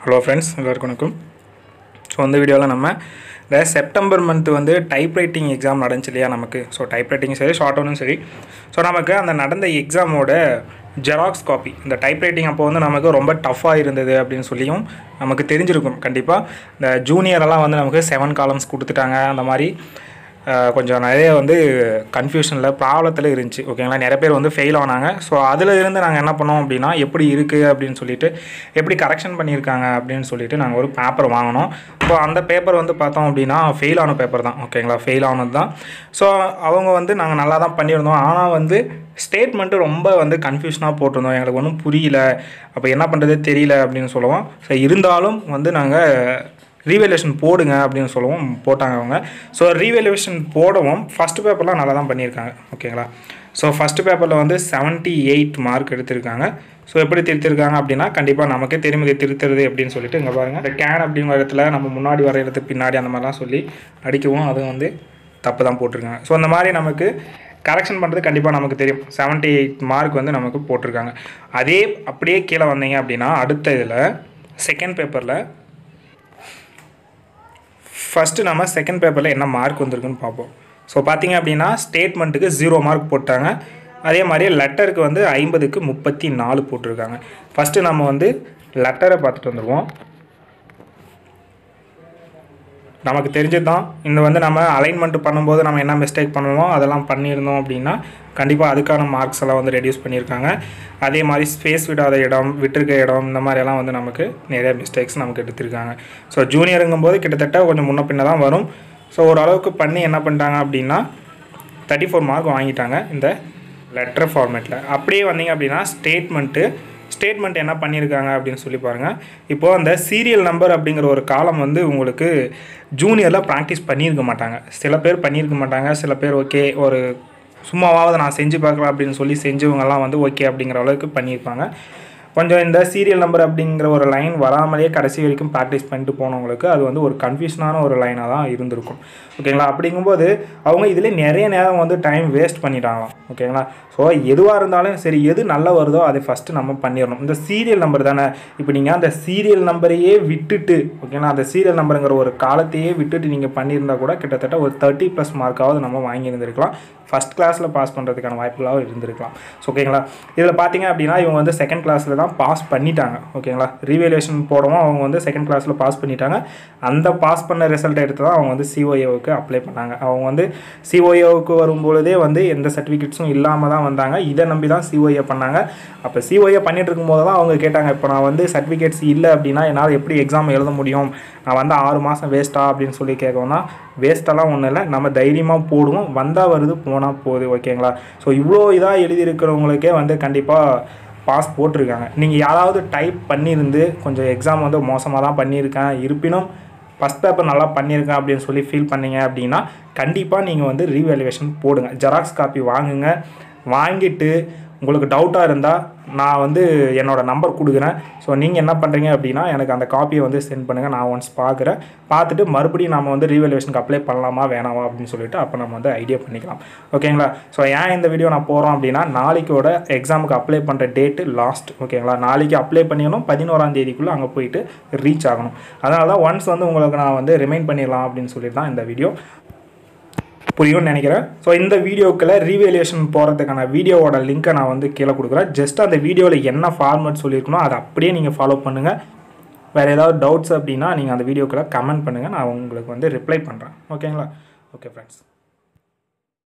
hello friends எல்லாருக்கும் வணக்கம் so இந்த வீடியோவில் நம்ம இந்த செப்டம்பர் மந்த் வந்து டைப் ரைட்டிங் எக்ஸாம் நடந்துச்சு இல்லையா நமக்கு ஸோ டைப் ரைட்டிங் சரி ஷார்ட் ஒன்றும் சரி ஸோ நமக்கு அந்த நடந்த எக்ஸாமோட ஜெராக்ஸ் காப்பி இந்த டைப் ரைட்டிங் அப்போ வந்து நமக்கு ரொம்ப டஃப்பாக இருந்தது அப்படின்னு சொல்லியும் நமக்கு தெரிஞ்சிருக்கும் கண்டிப்பாக இந்த ஜூனியரெல்லாம் வந்து நமக்கு செவன் காலம்ஸ் கொடுத்துட்டாங்க அந்த மாதிரி அஹ், கொஞ்சம் நிறைய வந்து கன்ஃபியூஷனில் ப்ராப்ளத்தில் இருந்துச்சு ஓகேங்களா நிறைய பேர் வந்து ஃபெயில் ஆனாங்க ஸோ அதில் இருந்து நாங்கள் என்ன பண்ணோம் அப்படின்னா எப்படி இருக்குது அப்படின்னு சொல்லிட்டு எப்படி கரெக்ஷன் பண்ணியிருக்காங்க அப்படின்னு சொல்லிட்டு நாங்கள் ஒரு பேப்பர் வாங்கினோம் ஸோ அந்த பேப்பர் வந்து பார்த்தோம் அப்படின்னா ஃபெயில் ஆன பேப்பர் தான் ஓகேங்களா ஃபெயில் ஆனது தான் ஸோ அவங்க வந்து நாங்கள் நல்லா தான் பண்ணியிருந்தோம் ஆனால் வந்து ஸ்டேட்மெண்ட்டு ரொம்ப வந்து கன்ஃபியூஷனாக போட்டிருந்தோம் எங்களுக்கு ஒன்றும் புரியல அப்போ என்ன பண்ணுறது தெரியல அப்படின்னு சொல்லுவோம் ஸோ இருந்தாலும் வந்து நாங்கள் ரீவேல்யூஷன் போடுங்க அப்படின்னு சொல்லவும் போட்டாங்க அவங்க ஸோ ரீவேல்யூஷன் போடவும் ஃபஸ்ட் பேப்பர்லாம் நல்லா தான் பண்ணியிருக்காங்க ஓகேங்களா ஸோ ஃபஸ்ட்டு பேப்பரில் வந்து 78 எயிட் மார்க் எடுத்திருக்காங்க ஸோ எப்படி திருத்திருக்காங்க அப்படின்னா கண்டிப்பாக நமக்கே தெரியும் இது திருத்துறது அப்படின்னு சொல்லிட்டு இங்கே பாருங்கள் இந்த கேன் அப்படிங்கிற இடத்துல நம்ம முன்னாடி வரைகிறது பின்னாடி அந்த மாதிரிலாம் சொல்லி அடிக்கவும் அது வந்து தப்பு தான் போட்டிருக்காங்க ஸோ அந்த மாதிரி நமக்கு கரெக்ஷன் பண்ணுறது கண்டிப்பாக நமக்கு தெரியும் 78 எயிட் மார்க் வந்து நமக்கு போட்டிருக்காங்க அதே அப்படியே கீழே வந்தீங்க அப்படின்னா அடுத்த இதில் செகண்ட் பேப்பரில் ஃபஸ்ட்டு நம்ம செகண்ட் பேப்பரில் என்ன மார்க் வந்திருக்குன்னு பார்ப்போம் ஸோ பார்த்தீங்க அப்படின்னா ஸ்டேட்மெண்ட்டுக்கு ஜீரோ மார்க் போட்டாங்க அதே மாதிரி லெட்டருக்கு வந்து ஐம்பதுக்கு முப்பத்தி நாலு போட்டிருக்காங்க ஃபஸ்ட்டு நம்ம வந்து லெட்டரை பார்த்துட்டு வந்துடுவோம் நமக்கு தெரிஞ்சது தான் இந்த வந்து நம்ம அலைன்மெண்ட் பண்ணும்போது நம்ம என்ன மிஸ்டேக் பண்ணுவோம் அதெல்லாம் பண்ணியிருந்தோம் அப்படின்னா கண்டிப்பாக அதுக்கான மார்க்ஸ் எல்லாம் வந்து ரெடியூஸ் பண்ணியிருக்காங்க அதே மாதிரி ஸ்பேஸ் விடாத இடம் விட்டிருக்க இடம் இந்த மாதிரியெல்லாம் வந்து நமக்கு நிறைய மிஸ்டேக்ஸ் நமக்கு எடுத்திருக்காங்க ஸோ ஜூனியருங்கும்போது கிட்டத்தட்ட கொஞ்சம் முன்ன பின்ன தான் வரும் ஸோ ஓரளவுக்கு பண்ணி என்ன பண்ணிட்டாங்க அப்படின்னா தேர்ட்டி ஃபோர் மார்க் வாங்கிட்டாங்க இந்த லெட்டர் ஃபார்மேட்டில் அப்படியே வந்தீங்க அப்படின்னா ஸ்டேட்மெண்ட்டு ஸ்டேட்மெண்ட் என்ன பண்ணியிருக்காங்க அப்படின்னு சொல்லி பாருங்கள் இப்போது அந்த சீரியல் நம்பர் அப்படிங்கிற ஒரு காலம் வந்து உங்களுக்கு ஜூனியரில் ப்ராக்டிஸ் பண்ணியிருக்க மாட்டாங்க சில பேர் பண்ணியிருக்க மாட்டாங்க சில பேர் ஓகே ஒரு சும்மாவாவது நான் செஞ்சு பார்க்கலாம் அப்படின்னு சொல்லி செஞ்சவங்கலாம் வந்து ஓகே அப்படிங்கிற அளவுக்கு பண்ணியிருப்பாங்க கொஞ்சம் இந்த சீரியல் நம்பர் அப்படிங்கிற ஒரு லைன் வராமலே கடைசி வரைக்கும் ப்ராக்டிஸ் பண்ணிட்டு போனவங்களுக்கு அது வந்து ஒரு கன்ஃபியூஷனான ஒரு லைனாக தான் இருந்திருக்கும் ஓகேங்களா அப்படிங்கும்போது அவங்க இதில் நிறைய நேரம் வந்து டைம் வேஸ்ட் பண்ணிட்டாங்களாம் ஓகேங்களா ஸோ எதுவாக இருந்தாலும் சரி எது நல்லா வருதோ அதை ஃபஸ்ட்டு நம்ம பண்ணிடணும் இந்த சீரியல் நம்பர் தானே இப்போ நீங்கள் அந்த சீரியல் நம்பரையே விட்டுட்டு ஓகேங்களா அந்த சீரியல் நம்பருங்கிற ஒரு காலத்தையே விட்டுட்டு நீங்கள் பண்ணியிருந்தா கூட கிட்டத்தட்ட ஒரு தேர்ட்டி ப்ளஸ் மார்க்காவது நம்ம வாங்கியிருந்திருக்கலாம் ஃபஸ்ட் கிளாஸில் பாஸ் பண்ணுறதுக்கான வாய்ப்புகளாகவும் இருந்திருக்கலாம் ஸோ ஓகேங்களா இதில் பார்த்தீங்க அப்படின்னா இவங்க வந்து செகண்ட் கிளாஸில் தான் பாஸ் பண்ணிட்டாங்க ஓகேங்களா ரீவேல்யூஷன் போடவும் அவங்க வந்து செகண்ட் கிளாஸில் பாஸ் பண்ணிட்டாங்க அந்த பாஸ் பண்ண ரிசல்ட் எடுத்து தான் அவங்க வந்து சிஓஏவுக்கு அப்ளை பண்ணாங்க அவங்க வந்து சிஓஏவுக்கு வரும்பொழுதே வந்து எந்த சர்டிஃபிகேட்ஸும் இல்லாமல் தான் வந்தாங்க இதை நம்பி தான் சிஓஏ பண்ணாங்க அப்போ சிஓஏ பண்ணிட்டு இருக்கும்போது தான் அவங்க கேட்டாங்க இப்போ நான் வந்து சர்டிஃபிகேட்ஸ் இல்லை அப்படின்னா என்னால் எப்படி எக்ஸாம் எழுத முடியும் நான் வந்து ஆறு மாதம் வேஸ்ட்டா அப்படின்னு சொல்லி கேட்கணும்னா வேஸ்ட்டெல்லாம் ஒன்றும் இல்லை நம்ம தைரியமாக போடுவோம் வந்தால் வருது போனால் போகுது ஓகேங்களா ஸோ இவ்வளோ இதாக எழுதியிருக்கிறவங்களுக்கே வந்து கண்டிப்பாக பாஸ் போட்டிருக்காங்க நீங்கள் யாராவது டைப் பண்ணியிருந்து கொஞ்சம் எக்ஸாம் வந்து மோசமாக தான் பண்ணியிருக்கேன் இருப்பினும் ஃபஸ்ட் பேப்பர் நல்லா பண்ணியிருக்கேன் அப்படின்னு சொல்லி ஃபீல் பண்ணீங்க அப்படின்னா கண்டிப்பாக நீங்கள் வந்து ரீவேல்யூவேஷன் போடுங்க ஜெராக்ஸ் காப்பி வாங்குங்க வாங்கிட்டு உங்களுக்கு டவுட்டாக இருந்தால் நான் வந்து என்னோடய நம்பர் கொடுக்குறேன் ஸோ நீங்கள் என்ன பண்ணுறீங்க அப்படின்னா எனக்கு அந்த காப்பியை வந்து சென்ட் பண்ணுங்கள் நான் ஒன்ஸ் பார்க்குறேன் பார்த்துட்டு மறுபடியும் நம்ம வந்து ரீவேல்யூவேஷனுக்கு அப்ளை பண்ணலாமா வேணாமா அப்படின்னு சொல்லிட்டு அப்போ நம்ம வந்து ஐடியா பண்ணிக்கலாம் ஓகேங்களா ஸோ ஏன் இந்த வீடியோ நான் போகிறோம் அப்படின்னா நாளைக்கோட எக்ஸாமுக்கு அப்ளை பண்ணுற டேட்டு லாஸ்ட் ஓகேங்களா நாளைக்கு அப்ளை பண்ணிடணும் பதினோராம் தேதிக்குள்ளே அங்கே போயிட்டு ரீச் ஆகணும் அதனால தான் ஒன்ஸ் வந்து உங்களுக்கு நான் வந்து ரிமைண்ட் பண்ணிடலாம் அப்படின்னு சொல்லிட்டு தான் இந்த வீடியோ புரியும்னு நினைக்கிறேன் ஸோ இந்த வீடியோக்கில் ரீவேல்யூஷன் போகிறதுக்கான வீடியோவோட லிங்க்கை நான் வந்து கீழே கொடுக்குறேன் ஜஸ்ட் அந்த வீடியோவில் என்ன ஃபார்மேட் சொல்லியிருக்கணும் அதை அப்படியே நீங்கள் ஃபாலோ பண்ணுங்கள் வேறு ஏதாவது டவுட்ஸ் அப்படின்னா நீங்கள் அந்த வீடியோக்குள்ளே கமெண்ட் பண்ணுங்கள் நான் உங்களுக்கு வந்து ரிப்ளை பண்ணுறேன் ஓகேங்களா ஓகே ஃப்ரெண்ட்ஸ்